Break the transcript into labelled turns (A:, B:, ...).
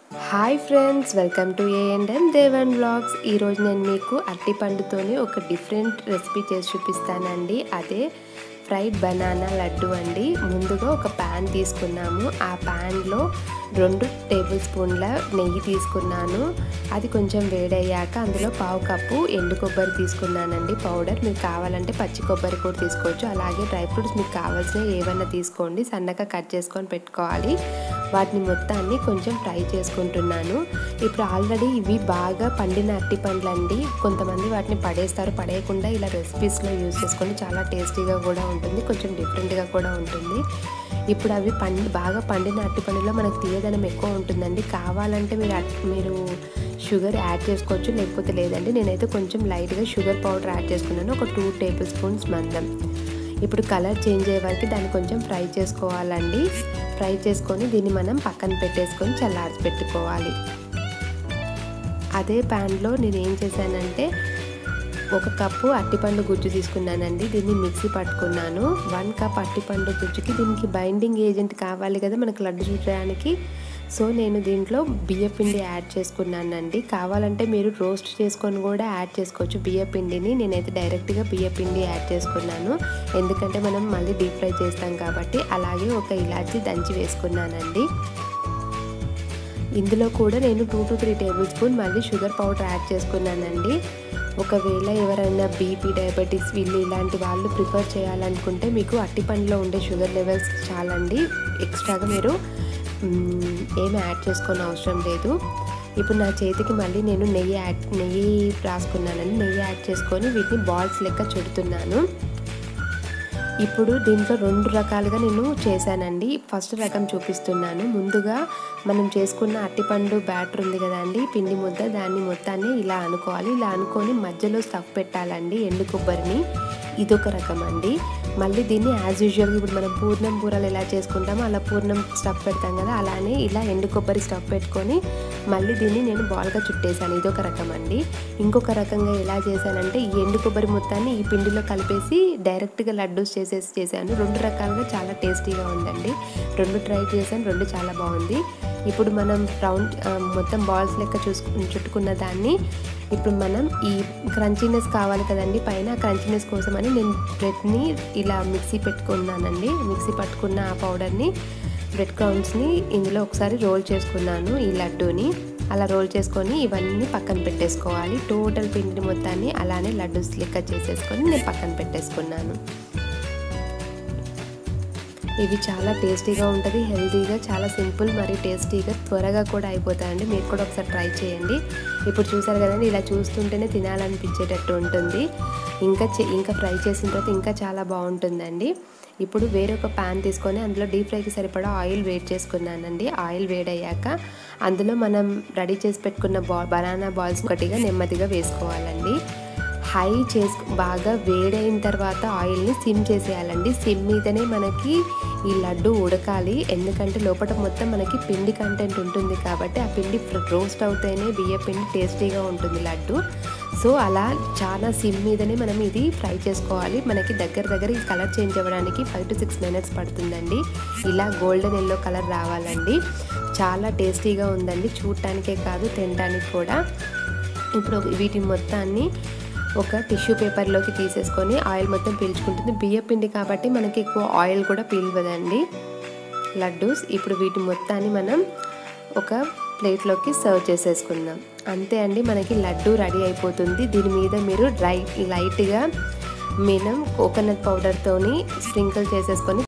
A: hi friends welcome to A and M Devan blogs ఈరోజు నేను మీకు అరటిపండుతోని ఒక డిఫరెంట్ రెసిపీ చేసి చూపిస్తానండి అదే ఫ్రైడ్ బనానా లడ్డు అండి ముందుగా ఒక ప్యాన్ తీసుకున్నాము ఆ ప్యాన్లో రెండు టేబుల్ స్పూన్ల నెయ్యి తీసుకున్నాను అది కొంచెం వేడయ్యాక అందులో పావు కప్పు ఎండు కొబ్బరి తీసుకున్నానండి పౌడర్ మీకు కావాలంటే పచ్చి కొబ్బరి కూడా తీసుకోవచ్చు అలాగే డ్రై ఫ్రూట్స్ మీకు కావాల్సినవి ఏవైనా తీసుకోండి సన్నగా కట్ చేసుకొని పెట్టుకోవాలి వాటిని మొత్తాన్ని కొంచెం ఫ్రై చేసుకుంటున్నాను ఇప్పుడు ఆల్రెడీ ఇవి బాగా పండిన అరటి పండ్లు అండి కొంతమంది వాటిని పడేస్తారు పడేయకుండా ఇలా రెసిపీస్లో యూజ్ చేసుకొని చాలా టేస్టీగా కూడా ఉంటుంది కొంచెం డిఫరెంట్గా కూడా ఉంటుంది ఇప్పుడు అవి పండి బాగా పండిన అరటి పండులో మనకు తీయదనం ఎక్కువ ఉంటుందండి కావాలంటే మీరు మీరు షుగర్ యాడ్ చేసుకోవచ్చు లేకపోతే లేదండి నేనైతే కొంచెం లైట్గా షుగర్ పౌడర్ యాడ్ చేసుకున్నాను ఒక టూ టేబుల్ స్పూన్స్ మందం ఇప్పుడు కలర్ చేంజ్ అయ్యే వరకు దాన్ని కొంచెం ఫ్రై చేసుకోవాలండి ఫ్రై చేసుకొని దీన్ని మనం పక్కన పెట్టేసుకొని చల్లార్చి పెట్టుకోవాలి అదే ప్యాన్లో నేను ఏం చేశానంటే ఒక కప్పు అట్టిపండు గుజ్జు తీసుకున్నానండి దీన్ని మిక్సీ పట్టుకున్నాను వన్ కప్ అట్టిపండు గుజ్జుకి దీనికి బైండింగ్ ఏజెంట్ కావాలి కదా మనకు లడ్డు చుట్టడానికి సో నేను దీంట్లో బియ్యపిండి యాడ్ చేసుకున్నానండి కావాలంటే మీరు రోస్ట్ చేసుకొని కూడా యాడ్ చేసుకోవచ్చు బియ్యపిండిని నేనైతే డైరెక్ట్గా బియ్యపిండి యాడ్ చేసుకున్నాను ఎందుకంటే మనం మళ్ళీ డీప్ ఫ్రై చేస్తాం కాబట్టి అలాగే ఒక ఇలాచి దంచి వేసుకున్నానండి ఇందులో కూడా నేను two to three tablespoon మళ్ళీ షుగర్ పౌడర్ యాడ్ చేసుకున్నానండి ఒకవేళ ఎవరైనా బీపీ డయాబెటీస్ వీళ్ళు ఇలాంటి వాళ్ళు ప్రిఫర్ చేయాలనుకుంటే మీకు అట్టి పండులో ఉండే షుగర్ లెవెల్స్ చాలండి ఎక్స్ట్రాగా మీరు ఏమి యాడ్ చేసుకోని అవసరం లేదు ఇప్పుడు నా చేతికి మళ్ళీ నేను నెయ్యి యాడ్ నెయ్యి రాసుకున్నానండి నెయ్యి యాడ్ చేసుకొని వీటిని బాల్స్ లెక్క చుడుతున్నాను ఇప్పుడు దీంట్లో రెండు రకాలుగా నేను చేశానండి ఫస్ట్ రకం చూపిస్తున్నాను ముందుగా మనం చేసుకున్న అట్టిపండు బ్యాటర్ ఉంది కదండి పిండి ముద్ద దాన్ని మొత్తాన్ని ఇలా అనుకోవాలి ఇలా అనుకొని మధ్యలో స్టఫ్ పెట్టాలండి ఎండు కొబ్బరిని ఇదొక రకం అండి మళ్ళీ దీన్ని యాజ్ యూజువల్గా ఇప్పుడు మనం పూర్ణం బూరలు ఎలా చేసుకుంటామో అలా పూర్ణం స్టఫ్ పెడతాం కదా అలానే ఇలా ఎండు కొబ్బరి స్టఫ్ పెట్టుకొని మళ్ళీ దీన్ని నేను బాల్గా చుట్టేసాను ఇదొక రకం అండి ఇంకొక రకంగా ఎలా చేశానంటే ఈ ఎండు కొబ్బరి మొత్తాన్ని ఈ పిండిలో కలిపేసి డైరెక్ట్గా లడ్డూస్ చేసేసి చేశాను రెండు రకాలుగా చాలా టేస్టీగా ఉందండి రెండు ట్రై చేశాను రెండు చాలా బాగుంది ఇప్పుడు మనం రౌండ్ మొత్తం బాల్స్ లెక్క చూసుకు చుట్టుకున్న దాన్ని ఇప్పుడు మనం ఈ క్రంచీనెస్ కావాలి కదండి పైన క్రంచీనెస్ కోసమని నేను బ్రెడ్ని ఇలా మిక్సీ పెట్టుకున్నానండి మిక్సీ పట్టుకున్న ఆ పౌడర్ని బ్రెడ్ క్రౌన్స్ని ఇందులో ఒకసారి రోల్ చేసుకున్నాను ఈ లడ్డూని అలా రోల్ చేసుకొని ఇవన్నీ పక్కన పెట్టేసుకోవాలి టోటల్ పిండి మొత్తాన్ని అలానే లడ్డూస్ లెక్క చేసేసుకొని నేను పక్కన పెట్టేసుకున్నాను ఇవి చాలా టేస్టీగా ఉంటుంది హెల్తీగా చాలా సింపుల్ మరి టేస్టీగా త్వరగా కూడా అయిపోతాయండి మీరు కూడా ఒకసారి ట్రై చేయండి ఇప్పుడు చూసారు కదండి ఇలా చూస్తుంటేనే తినాలనిపించేటట్టు ఉంటుంది ఇంకా ఇంకా ఫ్రై చేసిన తర్వాత ఇంకా చాలా బాగుంటుందండి ఇప్పుడు వేరొక ప్యాన్ తీసుకొని అందులో డీప్ ఫ్రైకి సరిపడా ఆయిల్ వేడి చేసుకున్నానండి ఆయిల్ వేడయ్యాక అందులో మనం రెడీ చేసి పెట్టుకున్న బా బనానా బాల్స్ ఒకటిగా నెమ్మదిగా వేసుకోవాలండి హై చేసు బాగా వేడైన తర్వాత ఆయిల్ని సిమ్ చేసేయాలండి సిమ్ మీదనే మనకి ఈ లడ్డు ఉడకాలి ఎందుకంటే లోపల మొత్తం మనకి పిండి కంటెంట్ ఉంటుంది కాబట్టి ఆ పిండి రోస్ట్ అవుతేనే బియ్య పిండి టేస్టీగా ఉంటుంది లడ్డు సో అలా చాలా సిమ్ మీదనే మనం ఇది ఫ్రై చేసుకోవాలి మనకి దగ్గర దగ్గర ఈ కలర్ చేంజ్ అవ్వడానికి ఫైవ్ టు సిక్స్ మినిట్స్ పడుతుందండి ఇలా గోల్డెన్ ఎల్లో కలర్ రావాలండి చాలా టేస్టీగా ఉందండి చూడటానికే కాదు తినడానికి కూడా ఇప్పుడు వీటి మొత్తాన్ని ఒక టిష్యూ పేపర్లోకి తీసేసుకొని ఆయిల్ మొత్తం పీల్చుకుంటుంది బియ్య పిండి కాబట్టి మనకి ఎక్కువ ఆయిల్ కూడా పీల్వదండి లడ్డూస్ ఇప్పుడు వీటి మొత్తాన్ని మనం ఒక ప్లేట్లోకి సర్వ్ చేసేసుకుందాం అంతే అండి మనకి లడ్డు రెడీ అయిపోతుంది దీని మీద మీరు డ్రై లైట్గా మనం కోకోనట్ పౌడర్తోని స్ప్రింకిల్ చేసేసుకొని